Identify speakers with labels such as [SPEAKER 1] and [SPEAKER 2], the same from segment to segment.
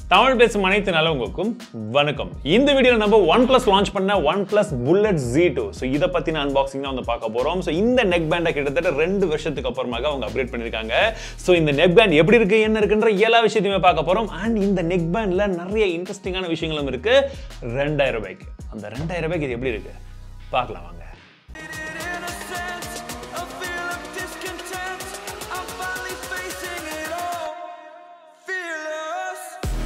[SPEAKER 1] தமிழ் பேசும் அனைத்து நல்லவங்களுக்கும் வணக்கம் இந்த வீடியோவில் நம்ம ஒன் பிளஸ் லான்ச் பண்ண OnePlus bullet Z two so இதை பற்றின அன்பாக்சிங் தான் வந்து பார்க்க போகிறோம் ஸோ இந்த நெக் பேண்டை கிட்டத்தட்ட ரெண்டு வருஷத்துக்கு அப்புறமாக அவங்க அப்டேட் பண்ணியிருக்காங்க ஸோ இந்த நெக் பேண்ட் எப்படி இருக்கு என்ன இருக்குன்ற எல்லா விஷயத்தையுமே பார்க்க போகிறோம் அண்ட் இந்த நெக் பேண்டில் நிறைய இன்ட்ரெஸ்டிங்கான விஷயங்களும் இருக்கு ரெண்டாயிரம் ரூபாய்க்கு அந்த ரெண்டாயிரம் ரூபாய்க்கு இது எப்படி இருக்கு பார்க்கலாம் வாங்க
[SPEAKER 2] innocence, a feel of discontent. I'm finally facing it all. Fearless.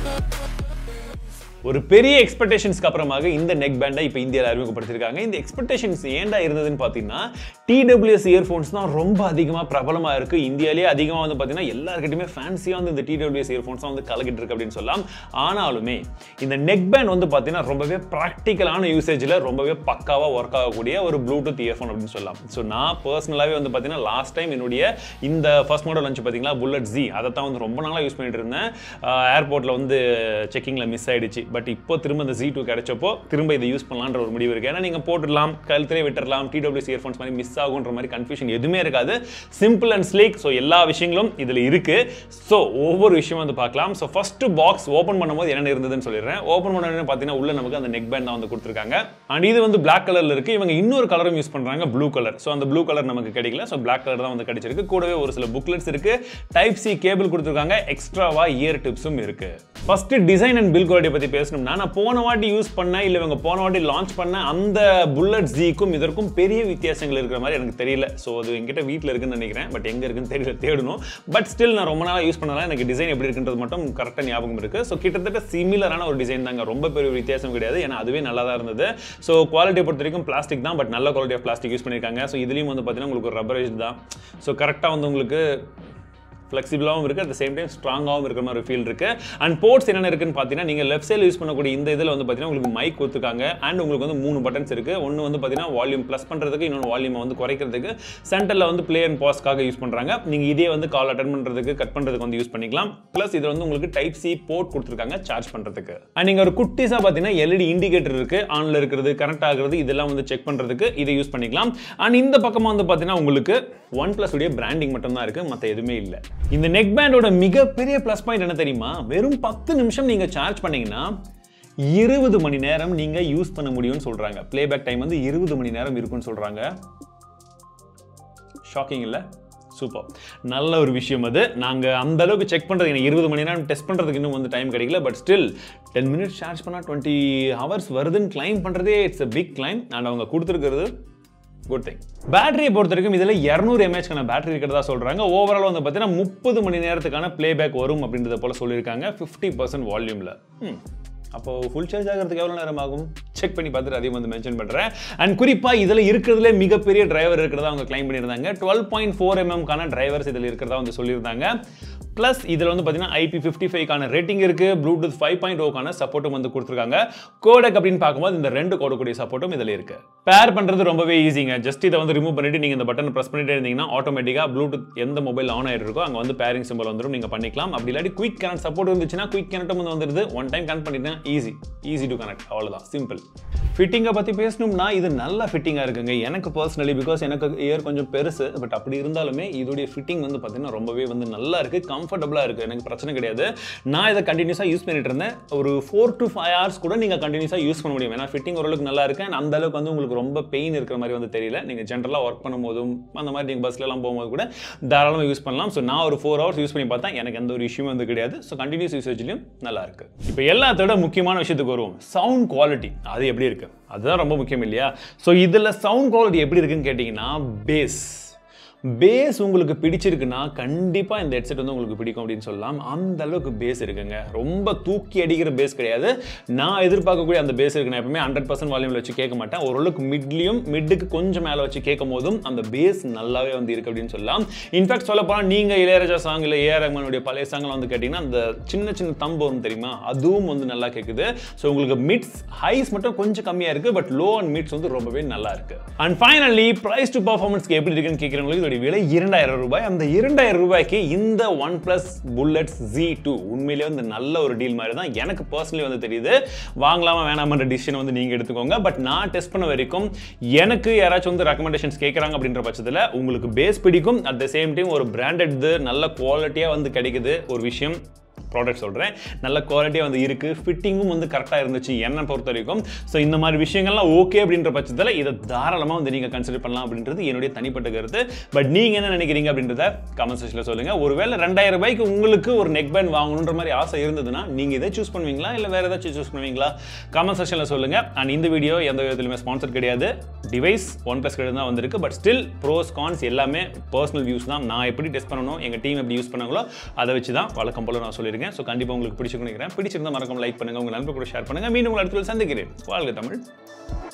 [SPEAKER 1] ஒரு பெரிய எக்ஸ்பெக்டேஷன்ஸ்க்கு அப்புறமாக இந்த நெக் பேண்டை இப்போ இந்தியாவில் அறிமுகப்படுத்தியிருக்காங்க இந்த எக்ஸ்பெக்டேஷன்ஸ் ஏன்டா இருந்ததுன்னு பார்த்தீங்கன்னா டிடபிள்யூஎஸ் இயர்ஃபோன்ஸ் தான் ரொம்ப அதிகமாக பிரபலமாக இருக்கு இந்தியாவிலே அதிகமாக வந்து பார்த்தீங்கன்னா எல்லாருக்கிட்டையுமே ஃபேன்சியாக வந்து இந்த டிடபிள்யூஎஸ் இயர்ஃபோன்ஸ் தான் வந்து கலக்கிட்டு இருக்கு அப்படின்னு சொல்லலாம் ஆனாலுமே இந்த நெக் பேண்ட் வந்து பார்த்தீங்கன்னா ரொம்பவே ப்ராக்டிக்கலான யூசேஜில் ரொம்பவே பக்காவாக ஒர்க் ஆகக்கூடிய ஒரு ப்ளூடூத் இயர்ஃபோன் அப்படின்னு சொல்லலாம் ஸோ நான் பர்சனலாகவே வந்து பார்த்தீங்கன்னா லாஸ்ட் டைம் என்னுடைய இந்த ஃபர்ஸ்ட் மாடல் வந்து பார்த்தீங்களா புல்லட் ஜி அதை தான் வந்து ரொம்ப நாளாக யூஸ் பண்ணிட்டு இருந்தேன் ஏர்போர்ட்டில் வந்து செக்கிங்கில் மிஸ் ஆயிடுச்சு பட் இப்போ திரும்ப இந்த ஜி டூ கிடைச்சப்போ திரும்ப இதை யூஸ் பண்ணலான்ற ஒரு முடிவு இருக்கு ஏன்னா நீங்கள் போட்டுடலாம் கழுத்திலே விட்டுறலாம் டிடபிள்யூஸ் இயர்ஃபோன்ஸ் மாதிரி மிஸ் ஆகுன்ற மாதிரி கன்ஃபியூஷன் எதுவுமே இருக்காது சிம்பிள் அண்ட் ஸ்லீக் ஸோ எல்லா விஷயங்களும் இதில் இருக்கு ஸோ ஒவ்வொரு விஷயம் வந்து பார்க்கலாம் ஸோ ஃபர்ஸ்ட் பாக்ஸ் ஓப்பன் பண்ணும்போது என்னென்ன இருந்ததுன்னு சொல்லிடுறேன் ஓப்பன் பண்ண பார்த்தீங்கன்னா உள்ள நமக்கு அந்த நெக் பேண்ட் தான் வந்து கொடுத்துருக்காங்க அண்ட் இது வந்து பிளாக் கலர்ல இருக்கு இவங்க இன்னொரு கலரும் யூஸ் பண்றாங்க ப்ளூ கலர் ஸோ அந்த ப்ளூ கலர் நமக்கு கிடைக்கல ஸோ பிளாக் கலர் தான் வந்து கிடைச்சிருக்கு கூடவே ஒரு சில புக்லெட்ஸ் இருக்கு டைப் சி கேபிள் கொடுத்துருக்காங்க எக்ஸ்ட்ராவா இயர் டிப்ஸும் இருக்கு first design and build quality பத்தி பேசணும்னா நான் போன வாட்டி யூஸ் பண்ண இல்ல இவங்க போன வாட்டி லான்ச் பண்ண அந்த புல்லட் ஜிக்கும் இதற்கும் பெரிய வித்தியாசங்கள் இருக்கிற மாதிரி எனக்கு தெரியல ஸோ அது என்கிட்ட வீட்டில் இருக்குன்னு நினைக்கிறேன் பட் எங்க இருக்குன்னு தெரியல தேடணும் பட் ஸ்டில் நான் ரொம்ப நாளாக யூஸ் பண்ணலாம் எனக்கு டிசைன் எப்படி இருக்குன்றது மட்டும் கரெக்டாக ஞாபகம் இருக்கு ஸோ கிட்டத்தட்ட சிமிலரான ஒரு டிசைன் தாங்க ரொம்ப பெரிய வித்தியாசம் கிடையாது ஏன்னா அதுவே நல்லா தான் இருந்தது ஸோ குவாலிட்டியை பொறுத்த வரைக்கும் பிளாஸ்டிக் தான் பட் நல்ல குவாலிட்டி ஆஃப் பிளாஸ்டிக் யூஸ் பண்ணியிருக்காங்க ஸோ இதுலேயும் வந்து பார்த்தீங்கன்னா உங்களுக்கு ஒரு ரப்பரேஜ் தான் ஸோ கரெக்டாக வந்து உங்களுக்கு ஃப்ளெக்சிபிளாகவும் இருக்குது அட் த சேம் டைம் ஸ்ட்ராங்காகவும் இருக்கிற மாதிரி ஃபீல் இருக்கு அண்ட் போர்ட்ஸ் என்னென்ன இருக்குன்னு பார்த்தீங்கன்னா நீங்கள் லெஃப்ட் சைடில் யூஸ் பண்ணக்கூடிய இந்த இதில் வந்து பார்த்தீங்கன்னா உங்களுக்கு மைக் கொடுத்துருக்காங்க அண்ட் உங்களுக்கு வந்து மூணு பட்டன்ஸ் இருக்குது ஒன்று வந்து பார்த்தீங்கன்னா வால்யூம் ப்ளஸ் பண்ணுறதுக்கு இன்னொன்று வால்யூமை வந்து குறைக்கிறதுக்கு சென்டரில் வந்து ப்ளே அண்ட் பாஸ்க்காக யூஸ் பண்ணுறாங்க நீங்கள் இதே வந்து கால் அட்டன் பண்ணுறதுக்கு கட் பண்ணுறதுக்கு வந்து யூஸ் பண்ணிக்கலாம் ப்ளஸ் இதில் வந்து உங்களுக்கு டைப் சி போர்ட் கொடுத்துருக்காங்க சார்ஜ் பண்ணுறதுக்கு அண்ட் நீங்கள் ஒரு குட்டிஸாக பார்த்தீங்கன்னா எல்இடி இண்டிகேட்டர் இருக்குது ஆனில் இருக்கிறது கனெக்ட் ஆகுறது இதெல்லாம் வந்து செக் பண்ணுறதுக்கு இதை யூஸ் பண்ணிக்கலாம் அண்ட் இந்த பக்கமாக வந்து பார்த்தீங்கன்னா உங்களுக்கு ஒன் ப்ளஸ் உடைய பிராண்டிங் மட்டும் தான் இருக்குது மற்ற எதுவுமே இல்லை இந்த நெக் பேண்டோட மிகப்பெரிய ப்ளஸ் பாயிண்ட் என்ன தெரியுமா வெறும் பத்து நிமிஷம் நீங்கள் சார்ஜ் பண்ணீங்கன்னா இருபது மணி நேரம் நீங்கள் யூஸ் பண்ண முடியும்னு சொல்கிறாங்க ப்ளேபேக் டைம் வந்து இருபது மணி நேரம் இருக்குன்னு சொல்கிறாங்க ஷாக்கிங் இல்லை சூப்பர் நல்ல ஒரு விஷயம் அது நாங்கள் அந்த அளவுக்கு செக் பண்ணுறது எனக்கு இருபது மணி நேரம் டெஸ்ட் பண்ணுறதுக்கு இன்னும் வந்து டைம் கிடைக்கல but still ten minutes charge பண்ணால் டுவெண்ட்டி ஹவர்ஸ் வருதுன்னு கிளைம் பண்ணுறதே it's a big claim and அவங்க கொடுத்துருக்கிறது குட் திங் பேட்டரியை பொறுத்த வரைக்கும் இதில் இரநூறு எம்ஏஹெச்க்கான பேட்டரி இருக்கிறதா சொல்கிறாங்க ஓவரால் வந்து பார்த்தீங்கன்னா முப்பது மணி நேரத்துக்கான ப்ளேபேக் வரும் அப்படின்றத போல சொல்லியிருக்காங்க ஃபிஃப்டி பர்சன்ட் வால்யூமில் அப்போ ஃபுல் சார்ஜ் ஆகிறதுக்கு எவ்வளோ நேரம் ஆகும் செக் பண்ணி பார்த்துட்டு அதையும் வந்து மென்ஷன் பண்ணுறேன் அண்ட் குறிப்பாக இதில் இருக்கிறதுல மிகப்பெரிய டிரைவர் இருக்கிறதா அவங்க கிளைம் பண்ணியிருந்தாங்க டுவெல் பாயிண்ட் ஃபோர் எம்எம்கான டிரைவர்ஸ் இதில் இருக்கிறதா வந்து சொல்லியிருந்தாங்க ப்ளஸ் இதில் வந்து பார்த்தீங்கன்னா ஐபி ஃபிஃப்டி ஃபைவ்க்கான ரேட்டிங் இருக்குது ப்ளூடூத் ஃபைவ் பாயிண்ட் ஓக்கான சப்போர்ட்டும் வந்து கொடுத்துருக்காங்க கோடக் அப்படின்னு பார்க்கும்போது இந்த ரெண்டு கோடக்கூடிய சப்போர்ட்டும் இதில் இருக்கு பேர் பண்ணுறது ரொம்பவே ஈஸிங்க ஜஸ்ட் இதை வந்து ரிமூவ் பண்ணிட்டு நீங்கள் இந்த பட்டன் ப்ரெஸ் பண்ணிட்டே இருந்தீங்கன்னா ஆட்டோமேட்டிக்காக ப்ளூடூத் எந்த மொபைல் ஆன் ஆகிட்டு இருக்கோ அங்கே வந்து பேரிங் சிம்பிள் வந்துடும் நீங்கள் பண்ணிக்கலாம் அப்படி இல்லாட்டி குயிக் கனெக்ட் சப்போர்ட் இருந்துச்சுன்னா குயிக் கனெக்டும் வந்து வந்துருது ஒன் டைம் கனெக்ட் பண்ணிட்டேன் ஈஸி ஈஸி டு கனெக்ட் அவ்வளோதான் சிம்பிள் ஃபிட்டிங்கை பற்றி பேசணும்னா இது நல்ல ஃபிட்டிங்காக இருக்குங்க எனக்கு பர்சனலி பிகாஸ் எனக்கு இயர் கொஞ்சம் பெருசு பட் அப்படி இருந்தாலுமே இதோடைய ஃபிட்டிங் வந்து பார்த்தீங்கன்னா ரொம்பவே வந்து நல்லா இருக்குது கம்ஃபர்டபுளாக இருக்குது எனக்கு பிரச்சனை கிடையாது நான் இதை கண்டினியூஸாக யூஸ் பண்ணிட்டு இருந்தேன் ஒரு ஃபோர் டு ஃபைவ் ஹவர்ஸ் கூட நீங்கள் கண்டினியூஸாக யூஸ் பண்ண முடியும் ஏன்னா ஃபிட்டிங் ஓரளவுக்கு நல்லா இருக்கு and அந்த அளவுக்கு வந்து உங்களுக்கு ரொம்ப பெயின் இருக்கிற மாதிரி வந்து தெரியல நீங்கள் ஜென்ரலாக ஒர்க் பண்ணும்போதும் அந்த மாதிரி நீங்கள் பஸ்லலாம் போகும்போது கூட தாராளமாக யூஸ் பண்ணலாம் ஸோ நான் ஒரு ஃபோர் ஹவர்ஸ் யூஸ் பண்ணி பார்த்தா எனக்கு எந்த ஒரு இஷ்யூ வந்து கிடையாது ஸோ கண்டினியூஸ் யூசேஜ்லையும் நல்லா இருக்கு இப்போ எல்லாத்தோட முக்கியமான விஷயத்துக்கு வருவோம் சவுண்ட் குவாலிட்டி அது எப்படி இருக்கு அதுதான் ரொம்ப முக்கியம் இல்லையா ஸோ இதில் சவுண்ட் குவாலிட்டி எப்படி இருக்குன்னு கேட்டிங்கன்னா பேஸ் பேஸ் உங்களுக்கு பிடிச்சிருக்குன்னா கண்டிப்பாக இந்த ஹெட்செட் வந்து உங்களுக்கு பிடிக்கும் அப்படின்னு சொல்லலாம் அந்த அளவுக்கு பேஸ் இருக்குங்க ரொம்ப தூக்கி அடிக்கிற பேஸ் கிடையாது நான் எதிர்பார்க்கக்கூடிய அந்த பேஸ் இருக்கு நான் எப்பவுமே ஹண்ட்ரட் பர்சன்ட் வால்யூமில் வச்சு கேட்க மாட்டேன் ஓரளவுக்கு மிட்லையும் மிட்டுக்கு கொஞ்சம் மேலே வச்சு கேட்கும் போதும் அந்த பேஸ் நல்லாவே வந்து இருக்கு அப்படின்னு சொல்லலாம் இன்ஃபேக்ட் சொல்ல போனால் நீங்கள் இளையராஜா சாங் இல்லை ஏஆர் ரஹ்மானுடைய பழைய சாங்லாம் வந்து கேட்டிங்கன்னா அந்த சின்ன சின்ன தம்பு வரும் தெரியுமா அதுவும் வந்து நல்லா கேட்குது ஸோ உங்களுக்கு மிட்ஸ் ஹைஸ் மட்டும் கொஞ்சம் கம்மியாக இருக்குது பட் லோ அண்ட் மிட்ஸ் வந்து ரொம்பவே நல்லா இருக்கு அண்ட் ஃபைனலி ப்ரைஸ் டு பர்ஃபார்மன்ஸ்க்கு எப்படி இருக்குன்னு கேட்குறவங்களுக்கு இதோட விலை இரண்டாயிரம் ரூபாய் அந்த இரண்டாயிரம் ரூபாய்க்கு இந்த OnePlus bullets Z two உண்மையிலேயே வந்து நல்ல ஒரு டீல் மாதிரி தான் எனக்கு பர்சனலி வந்து தெரியுது வாங்கலாமா வேணாமன்ற டிசிஷன் வந்து நீங்கள் எடுத்துக்கோங்க பட் நான் டெஸ்ட் பண்ண வரைக்கும் எனக்கு யாராச்சும் வந்து ரெக்கமெண்டேஷன்ஸ் கேட்குறாங்க அப்படின்ற பட்சத்தில் உங்களுக்கு பேஸ் பிடிக்கும் அட் த சேம் டைம் ஒரு பிராண்டட் நல்ல குவாலிட்டியாக வந்து கிடைக்குது ஒரு விஷயம் ப்ராடக்ட் சொல்கிறேன் நல்ல குவாலிட்டியாக வந்து இருக்குது ஃபிட்டிங்கும் வந்து கரெக்டாக இருந்துச்சு என்னை பொறுத்த வரைக்கும் ஸோ இந்த மாதிரி விஷயங்கள்லாம் ஓகே அப்படின்ற பட்சத்தில் இதை தாராளமாக வந்து நீங்கள் கன்சிடர் பண்ணலாம் அப்படின்றது என்னுடைய தனிப்பட்ட கருத்து பட் நீங்கள் என்ன நினைக்கிறீங்க அப்படின்றத கமெண்ட் செக்ஷனில் சொல்லுங்கள் ஒருவேளை ரெண்டாயிரம் ரூபாய்க்கு உங்களுக்கு ஒரு நெக் பேண்ட் வாங்கணுன்ற மாதிரி ஆசை இருந்ததுன்னா நீங்கள் இதை சூஸ் பண்ணுவீங்களா இல்லை வேறு ஏதாச்சும் சூஸ் பண்ணுவீங்களா கமெண்ட் செக்ஷனில் சொல்லுங்கள் அண்ட் இந்த வீடியோ எந்த விதத்துலையுமே ஸ்பான்சர் கிடையாது டிவைஸ் ஒன் ப்ளஸ் கிடையாது தான் வந்திருக்கு பட் ஸ்டில் ப்ரோஸ் கான்ஸ் எல்லாமே பர்சனல் வியூஸ் தான் நான் எப்படி டெஸ்ட் பண்ணணும் எங்கள் டீம் எப்படி யூஸ் பண்ணாங்களோ அதை வச்சு தான் வழக்கம் போல நான் சொல்லியிருக்கேன் ஸோ கண்டிப்பாக உங்களுக்கு பிடிச்சிருக்கேன் பிடிச்சிருந்தா மறக்காம லைக் பண்ணுங்கள் உங்கள் நண்பர் கூட ஷேர் பண்ணுங்கள் மீண்டும் உங்கள் இடத்துல சந்திக்கிறேன் வாழ்க தமிழ்